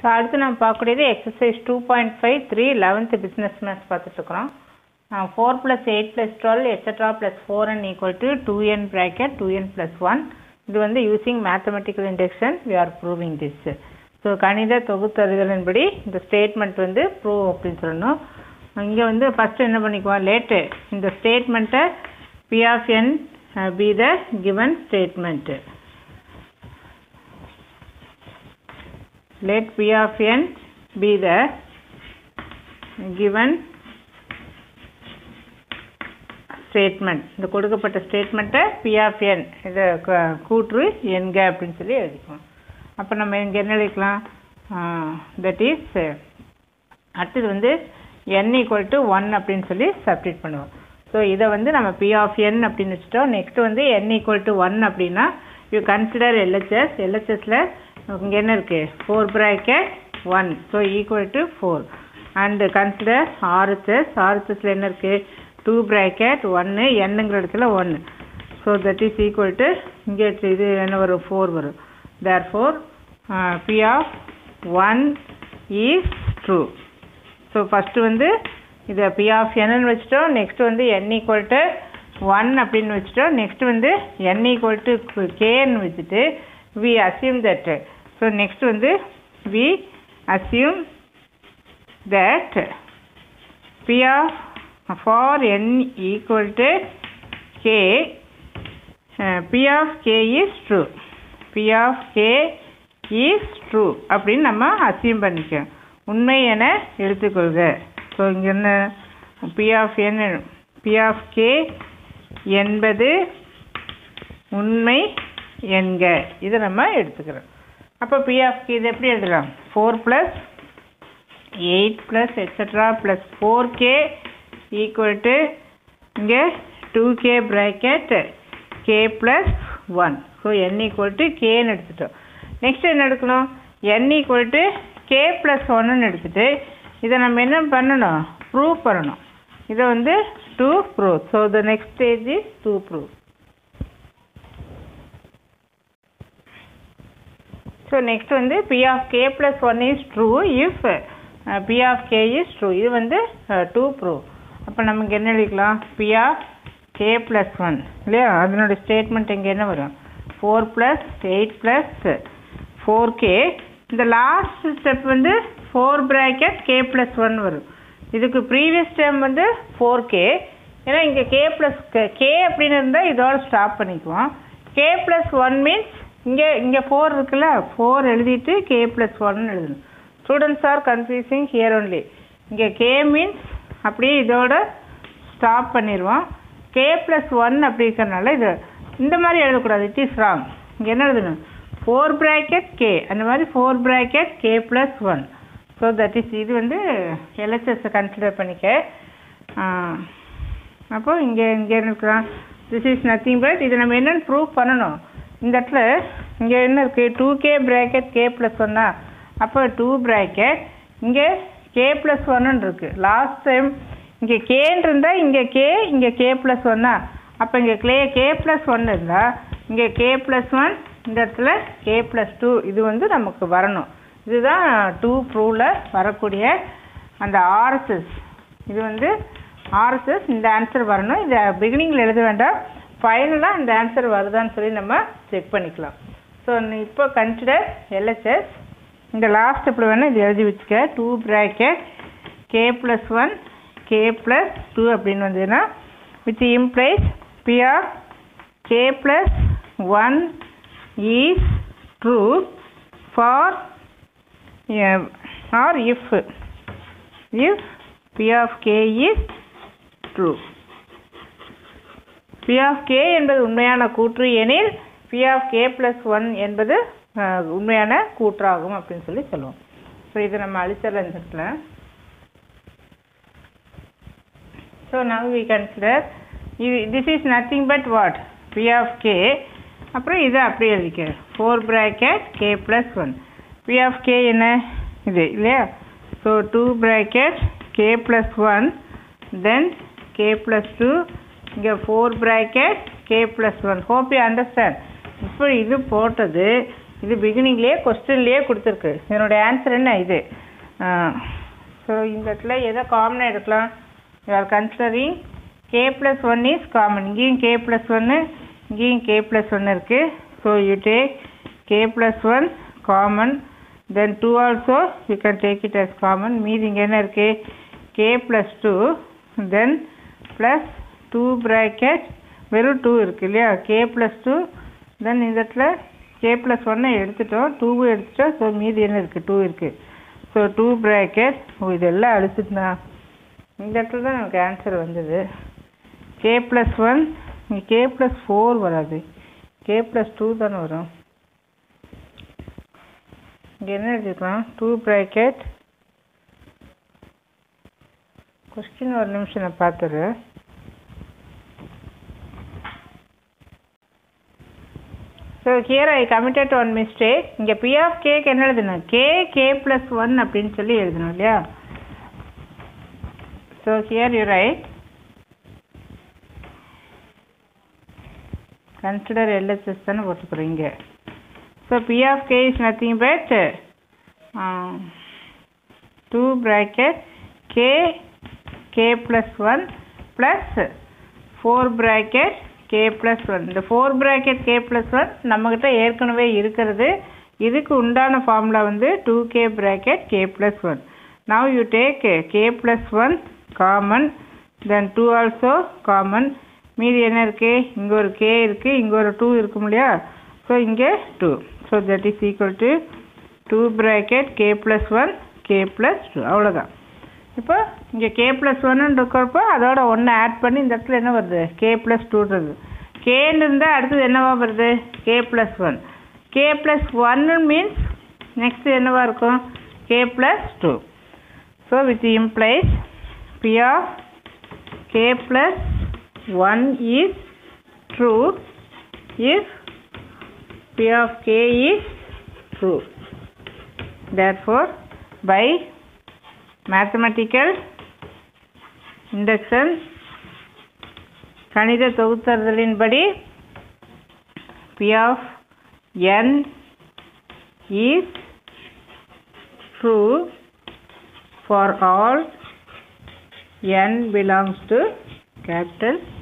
so அடுத்து நம்ம பார்க்கக்கூடியது exercise two point five three eleventh business maths பார்த்துட்ருக்குறோம் four plus eight plus twelve extra plus four and equal to two n bracket two n plus one இது வந்து using mathematical induction we are proving this so கணித தொகுத்தறிதலின்படி இந்த statement வந்து prove அப்படின்னு சொல்லணும் இங்கே வந்து ஃபஸ்ட்டு என்ன பண்ணிக்குவோம் லேட்டு இந்த ஸ்டேட்மெண்ட்டை P of n be the given statement let p of n be the given statement இந்த கொடுக்கப்பட்ட ஸ்டேட்மெண்ட்டை p of n இதை க- கூற்று என்க அப்படின்னு சொல்லி எழுதிக்குவோம் அப்போ நம்ம இங்கே என்ன எழுதிக்கலாம் தட் இஸ் அடுத்தது வந்து n ஈக்குவல் டு ஒன் அப்படின்னு சொல்லி சப்ஸ்டிட் பண்ணுவோம் ஸோ இதை வந்து நம்ம p of n அப்படின்னு வச்சுட்டோம் நெக்ஸ்ட் வந்து n ஈக்குவல் டு ஒன் அப்படின்னா யூ கன்சிடர் எல்ஹெச்எஸ் எல்ஹெச்எஸில் இங்கே என்ன இருக்குது four bracket one so equal to four and consider RHS ஆர்ஹெச்எஸில் என்ன இருக்குது டூ ப்ராக்கெட் ஒன்று என்னங்கிற இடத்துல ஒன்று so that is equal to இங்கே இது என்ன வரும் ஃபோர் வரும் there four P of one is true so first வந்து இதை பி ஆஃப் என்னன்னு வச்சுட்டோம் நெக்ஸ்ட் வந்து என் ஈக்குவல் டு ஒன் அப்படின்னு வச்சுட்டோம் நெக்ஸ்ட் வந்து என் ஈக்குவல் டு கேன்னு வச்சுட்டு we assume that so next வந்து we assume that P of for n equal to k P of k is true P of k is true அப்படின்னு நம்ம assume பண்ணிக்கோம் உண்மை என எடுத்துக்கொள்க ஸோ இங்கே என்ன P of n P of k என்பது உண்மை என்க இதை நம்ம எடுத்துக்கிறோம் அப்போ பி ஆஃப் கே இது எப்படி எழுதலாம் four plus eight plus extra plus four k equal to இங்கே two k bracket k plus one so n equal to கேன்னு எடுத்துட்டோம் நெக்ஸ்ட் என்ன எடுக்கணும் n equal to k plus ஒன்னு எடுத்துட்டு இதை நம்ம என்ன பண்ணணும் ப்ரூவ் பண்ணணும் இதை வந்து to prove so the next stage is to prove so next வந்து P of k plus one is true if P of k is true இது வந்து டூ ப்ரூவ் அப்போ நமக்கு என்ன எழுதிக்கலாம் P of k plus one இல்லையா அதனோட statement இங்கே என்ன வரும் four plus eight plus four k இந்த லாஸ்ட் ஸ்டெப் வந்து four bracket k plus one வரும் இதுக்கு ப்ரீவியஸ் டைம் வந்து ஃபோர் கே ஏன்னா இங்கே கே ப்ளஸ் கே அப்படின்னு இருந்தால் இதோட ஸ்டாப் பண்ணிக்குவோம் கே ப்ளஸ் ஒன் மீன்ஸ் இங்கே இங்கே ஃபோர் இருக்குல்ல ஃபோர் எழுதிட்டு கே ப்ளஸ் ஒன் எழுதணும் students are confusing here only இங்கே கே மீன்ஸ் அப்படியே இதோட ஸ்டாப் பண்ணிடுவோம் கே ப்ளஸ் ஒன் அப்படி இருக்கிறனால இது இந்த மாதிரி எழுதக்கூடாது இட் இஸ் ராங் இங்கே என்ன எழுதணும் ஃபோர் ப்ராக்கெட் கே அந்த மாதிரி four bracket k plus one so that is இது வந்து எல்ஹெச்எஸ்ஸை கன்சிடர் பண்ணிக்க அப்போ இங்கே இங்கே என்ன இருக்கலாம் திஸ் இஸ் நத்திங் பட் இது நம்ம என்னென்னு ப்ரூவ் பண்ணணும் இந்த இடத்துல இங்கே என்ன இருக்குது two k bracket k plus ஒன்னா அப்போ டூ ப்ராக்கெட் இங்கே கே ப்ளஸ் ஒன்னு இருக்குது லாஸ்ட் டைம் இங்கே கேன்னு இருந்தால் இங்கே கே இங்கே கே ப்ளஸ் ஒன்னா அப்போ இங்கே க்ளே கே ப்ளஸ் ஒன் இருந்தால் இங்கே கே ப்ளஸ் ஒன் இந்த இடத்துல கே ப்ளஸ் டூ இது வந்து நமக்கு வரணும் இதுதான் டூ ப்ரூவில் வரக்கூடிய அந்த ஆர்எஸ்எஸ் இது வந்து ஆர்எஸ்எஸ் இந்த ஆன்சர் வரணும் இந்த பிகினிங்கில் எழுத வேண்டாம் ஃபைனலாக இந்த ஆன்சர் வருதான்னு சொல்லி நம்ம செக் பண்ணிக்கலாம் ஸோ இப்போ கன்சிடர் எல்ஹெச்எஸ் இந்த லாஸ்ட் இப்படி வேணால் இது எழுதி வச்சுக்க two bracket k plus one k plus two அப்படின்னு வந்ததுன்னா with implies P or k plus one is true for or if if P of k is true P of k என்பது உண்மையான கூற்று எனில் P of k plus one என்பது அஹ், உண்மையான கூற்றாகும் அப்படின்னு சொல்லி சொல்லுவோம் ஸோ இது நம்ம அழிச்சல இந்த இடத்துல ஸோ நவ் வி கன்சிடர் இது this is nothing but what P of k அப்புறம் இதை அப்படியே எழுதிக்க four bracket k plus one P of k என்ன இது இல்லையா so two bracket k plus one then k plus two இங்கே four bracket k plus one hope you understand இப்போ இது போட்டது இது பிகினிங்லேயே கொஸ்டின்லேயே கொடுத்துருக்கு இதனுடைய ஆன்சர் என்ன இது ஸோ இந்த இடத்துல எதை காமனாக எடுக்கலாம் you are considering k plus one is common இங்கேயும் கே ப்ளஸ் ஒன்று இங்கேயும் கே ப்ளஸ் ஒன்று இருக்குது so you take k plus one common then two also you can take it as common மீதி இங்கே என்ன இருக்குது k plus two then plus two bracket வெறும் டூ இருக்குது இல்லையா கே ப்ளஸ் டூ தென் இந்த இடத்துல கே ப்ளஸ் ஒன்னை எடுத்துட்டோம் டூவும் எடுத்துட்டோம் ஸோ மீதி என்ன இருக்குது டூ இருக்குது ஸோ டூ ப்ராக்கெட் ஓ இதெல்லாம் அழிச்சிட்டுனா இந்த இடத்துல தான் நமக்கு ஆன்சர் வந்தது கே ப்ளஸ் ஒன் இங்கே கே ப்ளஸ் ஃபோர் வராது கே ப்ளஸ் டூ தானே வரும் இங்கே என்ன எழுதிக்கலாம் டூ ப்ராக்கெட் கொஸ்டின் ஒரு நிமிஷம் நான் பார்த்துறேன் so here I committed one mistake இங்கே பி ஆஃப் கேக்கு என்ன எழுதணும் கே கே ப்ளஸ் ஒன் அப்படின்னு சொல்லி எழுதணும் இல்லையா so here you right consider LHS தானே போட்டுக்கிறோம் இங்கே so P of k is nothing but two bracket k k plus one plus four bracket k plus one இந்த four bracket k plus one நம்மக்கிட்ட ஏற்கனவே இருக்கிறது இதுக்கு உண்டான ஃபார்முலா வந்து two k bracket k plus one now you take k plus one common then two also common மீதி என்ன இருக்குது இங்கே ஒரு கே இருக்குது இங்கே ஒரு டூ இருக்கும் இல்லையா ஸோ இங்கே two so that is equal to two bracket k plus one k plus two அவ்வளோதான் இப்போ இங்கே கே ப்ளஸ் ஒன்னு இருக்கிறப்போ அதோட ஒன்று ஆட் பண்ணி இந்த இடத்துல என்ன வருது கே ப்ளஸ் டூன்றது கேன்னு இருந்தால் அடுத்தது என்னவா வருது k plus one k plus ஒன்னு மீன்ஸ் நெக்ஸ்ட் என்னவா இருக்கும் k plus two so with implies P of k plus one is true if P of k is true therefore by mathematical induction கணித தொகுத்தறிதலின்படி p of n is true for all n belongs to capital